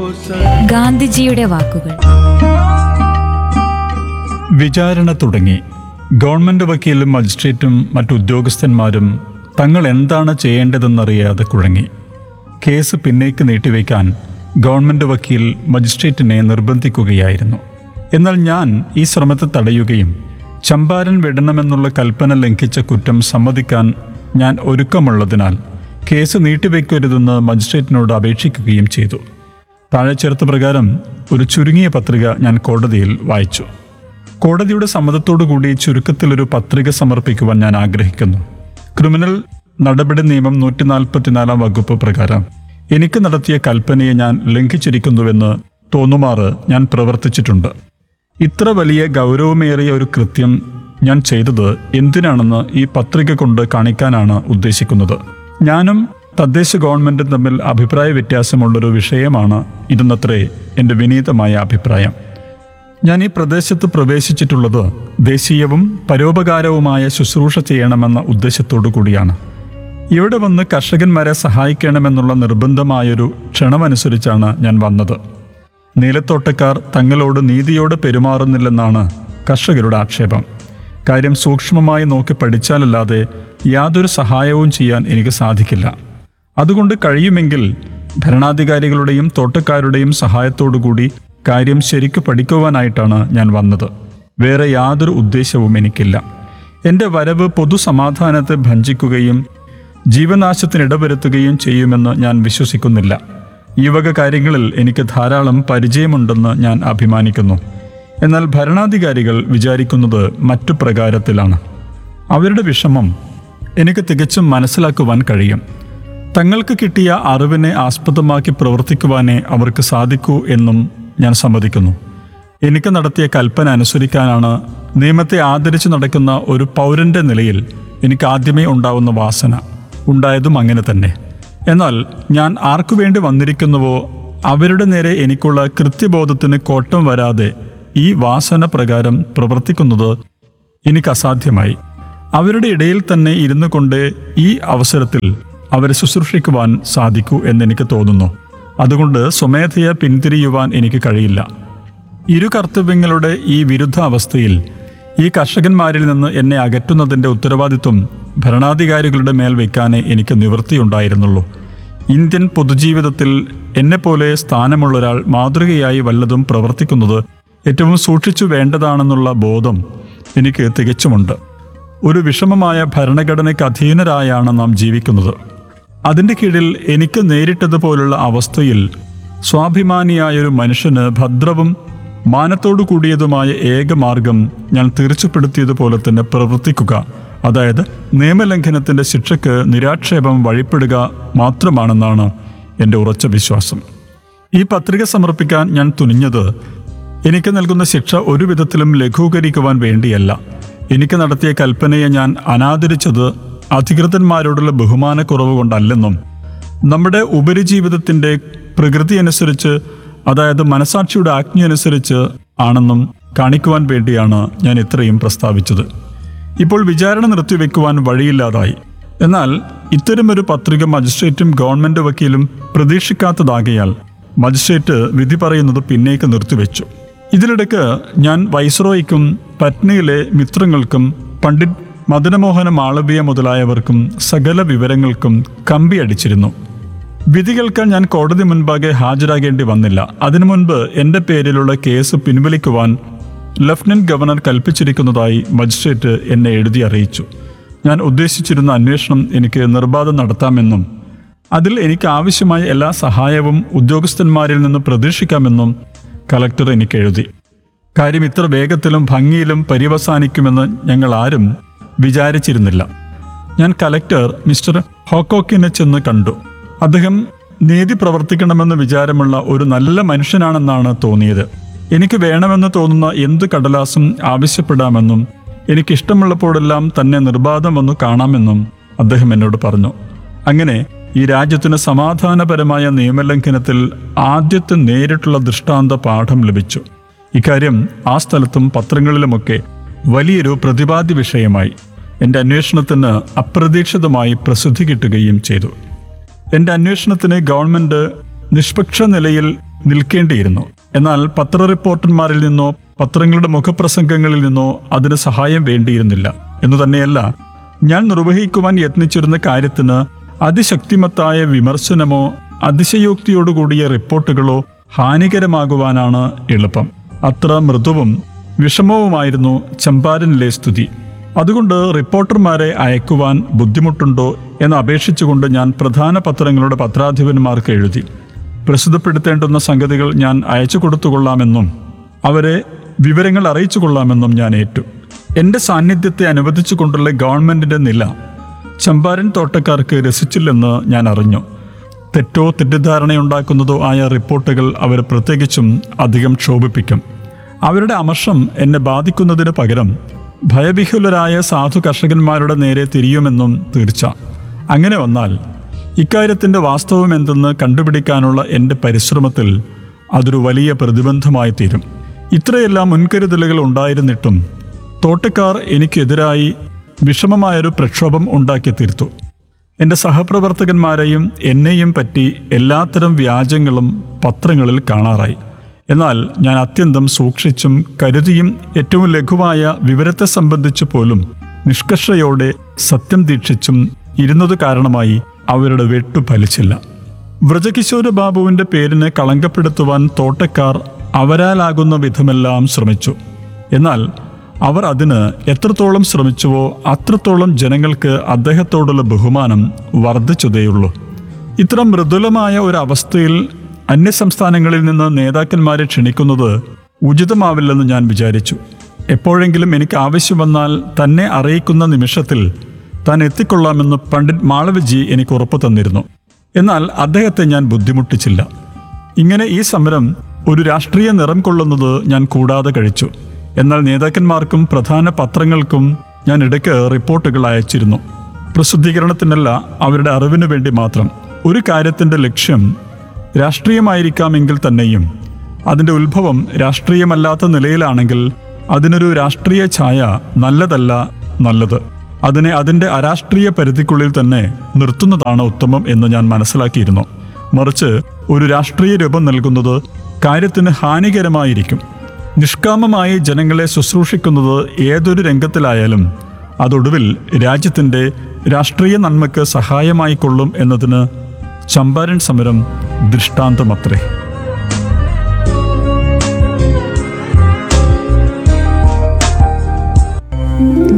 ഗാന്ധിജിയുടെ വാക്കുകൾ വിചാരണ തുടങ്ങി ഗവൺമെന്റ് വക്കീലും മജിസ്ട്രേറ്റും മറ്റു ഉദ്യോഗസ്ഥന്മാരും തങ്ങൾ എന്താണ് ചെയ്യേണ്ടതെന്നറിയാതെ കുഴങ്ങി കേസ് പിന്നേക്ക് നീട്ടിവെക്കാൻ ഗവൺമെന്റ് വക്കീൽ മജിസ്ട്രേറ്റിനെ നിർബന്ധിക്കുകയായിരുന്നു എന്നാൽ ഞാൻ ഈ ശ്രമത്തെ തടയുകയും ചമ്പാരൻ വിടണമെന്നുള്ള കൽപ്പന ലംഘിച്ച കുറ്റം സമ്മതിക്കാൻ ഞാൻ ഒരുക്കമുള്ളതിനാൽ കേസ് നീട്ടിവെക്കരുതെന്ന് മജിസ്ട്രേറ്റിനോട് അപേക്ഷിക്കുകയും ചെയ്തു താഴെ ചേർത്ത പ്രകാരം ഒരു ചുരുങ്ങിയ പത്രിക ഞാൻ കോടതിയിൽ വായിച്ചു കോടതിയുടെ സമ്മതത്തോടുകൂടി ചുരുക്കത്തിലൊരു പത്രിക സമർപ്പിക്കുവാൻ ഞാൻ ആഗ്രഹിക്കുന്നു ക്രിമിനൽ നടപടി നിയമം നൂറ്റി നാൽപ്പത്തിനാലാം വകുപ്പ് പ്രകാരം എനിക്ക് നടത്തിയ കൽപ്പനയെ ഞാൻ ലംഘിച്ചിരിക്കുന്നുവെന്ന് തോന്നുമാറ് ഞാൻ പ്രവർത്തിച്ചിട്ടുണ്ട് ഇത്ര വലിയ ഗൗരവമേറിയ ഒരു കൃത്യം ഞാൻ ചെയ്തത് എന്തിനാണെന്ന് ഈ പത്രിക കൊണ്ട് കാണിക്കാനാണ് ഉദ്ദേശിക്കുന്നത് ഞാനും തദ്ദേശ ഗവൺമെന്റും തമ്മിൽ അഭിപ്രായ വ്യത്യാസമുള്ളൊരു വിഷയമാണ് ഇതെന്നത്രേ എൻ്റെ വിനീതമായ അഭിപ്രായം ഞാൻ ഈ പ്രദേശത്ത് പ്രവേശിച്ചിട്ടുള്ളത് ദേശീയവും പരോപകാരവുമായ ശുശ്രൂഷ ചെയ്യണമെന്ന ഉദ്ദേശത്തോടു കൂടിയാണ് ഇവിടെ വന്ന് കർഷകന്മാരെ സഹായിക്കണമെന്നുള്ള നിർബന്ധമായൊരു ക്ഷണമനുസരിച്ചാണ് ഞാൻ വന്നത് നീലത്തോട്ടക്കാർ തങ്ങളോട് നീതിയോടെ പെരുമാറുന്നില്ലെന്നാണ് കർഷകരുടെ ആക്ഷേപം കാര്യം സൂക്ഷ്മമായി നോക്കി പഠിച്ചാലല്ലാതെ യാതൊരു സഹായവും ചെയ്യാൻ എനിക്ക് സാധിക്കില്ല അതുകൊണ്ട് കഴിയുമെങ്കിൽ ഭരണാധികാരികളുടെയും തോട്ടക്കാരുടെയും സഹായത്തോടുകൂടി കാര്യം ശരിക്കു പഠിക്കുവാനായിട്ടാണ് ഞാൻ വന്നത് വേറെ യാതൊരു ഉദ്ദേശവും എനിക്കില്ല എൻ്റെ വരവ് പൊതുസമാധാനത്തെ ഭഞ്ചിക്കുകയും ജീവനാശത്തിനിടവരുത്തുകയും ചെയ്യുമെന്ന് ഞാൻ വിശ്വസിക്കുന്നില്ല ഈ വക കാര്യങ്ങളിൽ എനിക്ക് ധാരാളം പരിചയമുണ്ടെന്ന് ഞാൻ അഭിമാനിക്കുന്നു എന്നാൽ ഭരണാധികാരികൾ വിചാരിക്കുന്നത് മറ്റു പ്രകാരത്തിലാണ് അവരുടെ വിഷമം എനിക്ക് തികച്ചും മനസ്സിലാക്കുവാൻ കഴിയും തങ്ങൾക്ക് കിട്ടിയ അറിവിനെ ആസ്പദമാക്കി പ്രവർത്തിക്കുവാനേ അവർക്ക് സാധിക്കൂ എന്നും ഞാൻ സമ്മതിക്കുന്നു എനിക്ക് നടത്തിയ കൽപ്പന അനുസരിക്കാനാണ് നിയമത്തെ ആദരിച്ചു നടക്കുന്ന ഒരു പൗരന്റെ നിലയിൽ എനിക്ക് ആദ്യമേ ഉണ്ടാവുന്ന വാസന ഉണ്ടായതും അങ്ങനെ തന്നെ എന്നാൽ ഞാൻ ആർക്കു വേണ്ടി വന്നിരിക്കുന്നുവോ അവരുടെ നേരെ എനിക്കുള്ള കൃത്യബോധത്തിന് കോട്ടം വരാതെ ഈ വാസന പ്രകാരം പ്രവർത്തിക്കുന്നത് എനിക്ക് അസാധ്യമായി അവരുടെ ഇടയിൽ തന്നെ ഇരുന്നു കൊണ്ട് ഈ അവസരത്തിൽ അവരെ ശുശ്രൂഷിക്കുവാൻ സാധിക്കൂ എന്നെനിക്ക് തോന്നുന്നു അതുകൊണ്ട് സ്വമേധയ പിന്തിരിയുവാൻ എനിക്ക് കഴിയില്ല ഇരു കർത്തവ്യങ്ങളുടെ ഈ വിരുദ്ധ അവസ്ഥയിൽ ഈ കർഷകന്മാരിൽ നിന്ന് എന്നെ അകറ്റുന്നതിൻ്റെ ഉത്തരവാദിത്വം ഭരണാധികാരികളുടെ മേൽ വയ്ക്കാനേ എനിക്ക് നിവൃത്തിയുണ്ടായിരുന്നുള്ളൂ ഇന്ത്യൻ പൊതുജീവിതത്തിൽ എന്നെപ്പോലെ സ്ഥാനമുള്ള ഒരാൾ മാതൃകയായി വല്ലതും പ്രവർത്തിക്കുന്നത് ഏറ്റവും സൂക്ഷിച്ചു വേണ്ടതാണെന്നുള്ള ബോധം എനിക്ക് തികച്ചുമുണ്ട് ഒരു വിഷമമായ ഭരണഘടനയ്ക്ക് അധീനരായാണ് നാം ജീവിക്കുന്നത് അതിൻ്റെ കീഴിൽ എനിക്ക് നേരിട്ടതുപോലുള്ള അവസ്ഥയിൽ സ്വാഭിമാനിയായൊരു മനുഷ്യന് ഭദ്രവും മാനത്തോടു കൂടിയതുമായ ഏക മാർഗം ഞാൻ തീർച്ചപ്പെടുത്തിയതുപോലെ തന്നെ പ്രവർത്തിക്കുക അതായത് നിയമലംഘനത്തിൻ്റെ ശിക്ഷയ്ക്ക് നിരാക്ഷേപം വഴിപ്പെടുക മാത്രമാണെന്നാണ് എൻ്റെ ഉറച്ച വിശ്വാസം ഈ പത്രിക സമർപ്പിക്കാൻ ഞാൻ തുനിഞ്ഞത് എനിക്ക് നൽകുന്ന ശിക്ഷ ഒരു വിധത്തിലും ലഘൂകരിക്കുവാൻ വേണ്ടിയല്ല എനിക്ക് നടത്തിയ കൽപ്പനയെ ഞാൻ അനാദരിച്ചത് അധികൃതന്മാരോടുള്ള ബഹുമാനക്കുറവ് കൊണ്ടല്ലെന്നും നമ്മുടെ ഉപരിജീവിതത്തിൻ്റെ പ്രകൃതി അനുസരിച്ച് അതായത് മനസാക്ഷിയുടെ ആജ്ഞ അനുസരിച്ച് ആണെന്നും കാണിക്കുവാൻ വേണ്ടിയാണ് ഞാൻ ഇത്രയും പ്രസ്താവിച്ചത് ഇപ്പോൾ വിചാരണ നിർത്തിവെക്കുവാൻ വഴിയില്ലാതായി എന്നാൽ ഇത്തരമൊരു പത്രിക മജിസ്ട്രേറ്റും ഗവൺമെന്റ് വക്കീലും പ്രതീക്ഷിക്കാത്തതാകയാൽ മജിസ്ട്രേറ്റ് വിധി പറയുന്നത് പിന്നേക്ക് നിർത്തിവെച്ചു ഇതിനിടയ്ക്ക് ഞാൻ വൈസ്രോയ്ക്കും പറ്റ്നയിലെ മിത്രങ്ങൾക്കും പണ്ഡിറ്റ് മദനമോഹന മാളവ്യ മുതലായവർക്കും സകല വിവരങ്ങൾക്കും കമ്പി അടിച്ചിരുന്നു വിധി കേൾക്കാൻ ഞാൻ കോടതി മുൻപാകെ ഹാജരാകേണ്ടി വന്നില്ല അതിനു മുൻപ് എന്റെ പേരിലുള്ള കേസ് പിൻവലിക്കുവാൻ ലഫ്റ്റനന്റ് ഗവർണർ കൽപ്പിച്ചിരിക്കുന്നതായി മജിസ്ട്രേറ്റ് എന്നെ എഴുതി അറിയിച്ചു ഞാൻ ഉദ്ദേശിച്ചിരുന്ന അന്വേഷണം എനിക്ക് നിർബാധം നടത്താമെന്നും അതിൽ എനിക്ക് ആവശ്യമായ എല്ലാ സഹായവും ഉദ്യോഗസ്ഥന്മാരിൽ നിന്ന് പ്രതീക്ഷിക്കാമെന്നും കലക്ടർ എനിക്ക് എഴുതി കാര്യം ഇത്ര വേഗത്തിലും ഭംഗിയിലും പര്യവസാനിക്കുമെന്ന് ഞങ്ങൾ ആരും വിചാരിച്ചിരുന്നില്ല ഞാൻ കലക്ടർ മിസ്റ്റർ ഹോക്കോക്കിനെ ചെന്ന് കണ്ടു അദ്ദേഹം നീതി പ്രവർത്തിക്കണമെന്ന് വിചാരമുള്ള ഒരു നല്ല മനുഷ്യനാണെന്നാണ് തോന്നിയത് എനിക്ക് വേണമെന്ന് തോന്നുന്ന എന്ത് കടലാസും ആവശ്യപ്പെടാമെന്നും എനിക്കിഷ്ടമുള്ളപ്പോഴെല്ലാം തന്നെ നിർബാധം വന്നു കാണാമെന്നും അദ്ദേഹം എന്നോട് പറഞ്ഞു അങ്ങനെ ഈ രാജ്യത്തിന് സമാധാനപരമായ നിയമലംഘനത്തിൽ ആദ്യത്തെ നേരിട്ടുള്ള ദൃഷ്ടാന്ത പാഠം ലഭിച്ചു ഇക്കാര്യം ആ സ്ഥലത്തും പത്രങ്ങളിലുമൊക്കെ വലിയൊരു പ്രതിപാദ്യ വിഷയമായി എൻ്റെ അന്വേഷണത്തിന് അപ്രതീക്ഷിതമായി പ്രസിദ്ധി കിട്ടുകയും ചെയ്തു എൻ്റെ അന്വേഷണത്തിന് ഗവൺമെന്റ് നിഷ്പക്ഷ നിലയിൽ നിൽക്കേണ്ടിയിരുന്നു എന്നാൽ പത്ര റിപ്പോർട്ടർമാരിൽ നിന്നോ പത്രങ്ങളുടെ മുഖപ്രസംഗങ്ങളിൽ നിന്നോ അതിന് സഹായം വേണ്ടിയിരുന്നില്ല എന്നു തന്നെയല്ല ഞാൻ നിർവഹിക്കുവാൻ യത്നിച്ചിരുന്ന കാര്യത്തിന് അതിശക്തിമത്തായ വിമർശനമോ അതിശയോക്തിയോടുകൂടിയ റിപ്പോർട്ടുകളോ ഹാനികരമാകുവാനാണ് എളുപ്പം അത്ര മൃദുവും വിഷമവുമായിരുന്നു ചമ്പാരനിലെ സ്തുതി അതുകൊണ്ട് റിപ്പോർട്ടർമാരെ അയക്കുവാൻ ബുദ്ധിമുട്ടുണ്ടോ എന്ന് അപേക്ഷിച്ചുകൊണ്ട് ഞാൻ പ്രധാന പത്രങ്ങളുടെ പത്രാധിപന്മാർക്ക് എഴുതി പ്രസിദ്ധപ്പെടുത്തേണ്ടുന്ന സംഗതികൾ ഞാൻ അയച്ചു കൊടുത്തുകൊള്ളാമെന്നും അവരെ വിവരങ്ങൾ അറിയിച്ചു കൊള്ളാമെന്നും ഞാൻ ഏറ്റു എൻ്റെ സാന്നിധ്യത്തെ അനുവദിച്ചുകൊണ്ടുള്ള ഗവൺമെന്റിന്റെ നില ചമ്പാരൻ തോട്ടക്കാർക്ക് രസിച്ചില്ലെന്ന് ഞാൻ അറിഞ്ഞു തെറ്റോ തെറ്റിദ്ധാരണയുണ്ടാക്കുന്നതോ ആയ റിപ്പോർട്ടുകൾ അവർ പ്രത്യേകിച്ചും അധികം ക്ഷോഭിപ്പിക്കും അവരുടെ അമർഷം എന്നെ ബാധിക്കുന്നതിന് പകരം ഭയവിഹുലരായ സാധു കർഷകന്മാരുടെ നേരെ തിരിയുമെന്നും തീർച്ച അങ്ങനെ വന്നാൽ ഇക്കാര്യത്തിന്റെ വാസ്തവം എന്തെന്ന് കണ്ടുപിടിക്കാനുള്ള എൻ്റെ പരിശ്രമത്തിൽ അതൊരു വലിയ പ്രതിബന്ധമായി തീരും ഇത്രയെല്ലാം മുൻകരുതലുകൾ ഉണ്ടായിരുന്നിട്ടും തോട്ടക്കാർ എനിക്കെതിരായി വിഷമമായൊരു പ്രക്ഷോഭം ഉണ്ടാക്കി തീർത്തു എൻ്റെ സഹപ്രവർത്തകന്മാരെയും എന്നെയും പറ്റി എല്ലാത്തരം വ്യാജങ്ങളും പത്രങ്ങളിൽ കാണാറായി എന്നാൽ ഞാൻ അത്യന്തം സൂക്ഷിച്ചും കരുതിയും ഏറ്റവും ലഘുവായ വിവരത്തെ സംബന്ധിച്ച് പോലും നിഷ്കർഷയോടെ സത്യം ദീക്ഷിച്ചും ഇരുന്നത് കാരണമായി അവരുടെ വെട്ടു ഫലിച്ചില്ല വ്രജകിശോര ബാബുവിന്റെ പേരിനെ കളങ്കപ്പെടുത്തുവാൻ തോട്ടക്കാർ അവരാലാകുന്ന വിധമെല്ലാം ശ്രമിച്ചു എന്നാൽ അവർ അതിന് എത്രത്തോളം ശ്രമിച്ചുവോ അത്രത്തോളം ജനങ്ങൾക്ക് അദ്ദേഹത്തോടുള്ള ബഹുമാനം വർദ്ധിച്ചതേയുള്ളൂ ഇത്ര മൃദുലമായ ഒരു അവസ്ഥയിൽ അന്യസംസ്ഥാനങ്ങളിൽ നിന്ന് നേതാക്കന്മാരെ ക്ഷണിക്കുന്നത് ഉചിതമാവില്ലെന്ന് ഞാൻ വിചാരിച്ചു എപ്പോഴെങ്കിലും എനിക്ക് ആവശ്യം വന്നാൽ തന്നെ അറിയിക്കുന്ന നിമിഷത്തിൽ താൻ എത്തിക്കൊള്ളാമെന്ന് പണ്ഡിറ്റ് മാളവജി എനിക്ക് ഉറപ്പു തന്നിരുന്നു എന്നാൽ അദ്ദേഹത്തെ ഞാൻ ബുദ്ധിമുട്ടിച്ചില്ല ഇങ്ങനെ ഈ സമരം ഒരു രാഷ്ട്രീയ നിറം കൊള്ളുന്നത് ഞാൻ കൂടാതെ കഴിച്ചു എന്നാൽ നേതാക്കന്മാർക്കും പ്രധാന പത്രങ്ങൾക്കും ഞാൻ ഇടയ്ക്ക് റിപ്പോർട്ടുകൾ അയച്ചിരുന്നു പ്രസിദ്ധീകരണത്തിനല്ല അവരുടെ അറിവിനു വേണ്ടി മാത്രം ഒരു കാര്യത്തിന്റെ ലക്ഷ്യം രാഷ്ട്രീയമായിരിക്കാമെങ്കിൽ തന്നെയും അതിന്റെ ഉത്ഭവം രാഷ്ട്രീയമല്ലാത്ത നിലയിലാണെങ്കിൽ അതിനൊരു രാഷ്ട്രീയ ഛായ നല്ലതല്ല നല്ലത് അതിനെ അതിന്റെ അരാഷ്ട്രീയ പരിധിക്കുള്ളിൽ തന്നെ നിർത്തുന്നതാണ് ഉത്തമം എന്ന് ഞാൻ മനസ്സിലാക്കിയിരുന്നു മറിച്ച് ഒരു രാഷ്ട്രീയ രൂപം നൽകുന്നത് കാര്യത്തിന് ഹാനികരമായിരിക്കും നിഷ്കാമമായി ജനങ്ങളെ ശുശ്രൂഷിക്കുന്നത് ഏതൊരു രംഗത്തിലായാലും അതൊടുവിൽ രാജ്യത്തിന്റെ രാഷ്ട്രീയ നന്മയ്ക്ക് സഹായമായിക്കൊള്ളും എന്നതിന് ചമ്പാരൻ സമരം ദൃഷ്ടാന്തമത്രേ